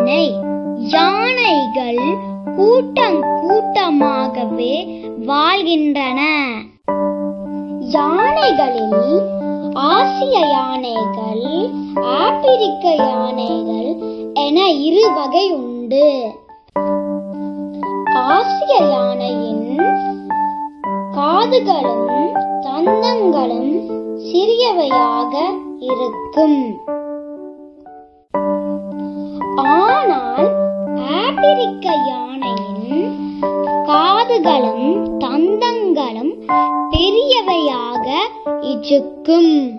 யானை யானைகள் கூட்டம் கூட்டமாகவே வாழ்கின்றன யானைகளில் ஆசிய யானைகள் ஆப்பிரிக்க யானைகள் என இரு வகை உண்டு ஆசிய யானையின் காதுகளும் தந்தங்களும் சிறியவையாக இருக்கும் ஆனால் ஆப்பிரிக்க யானையின் காதுகளும் தந்தங்களும் பெரியவையாக இருக்கும்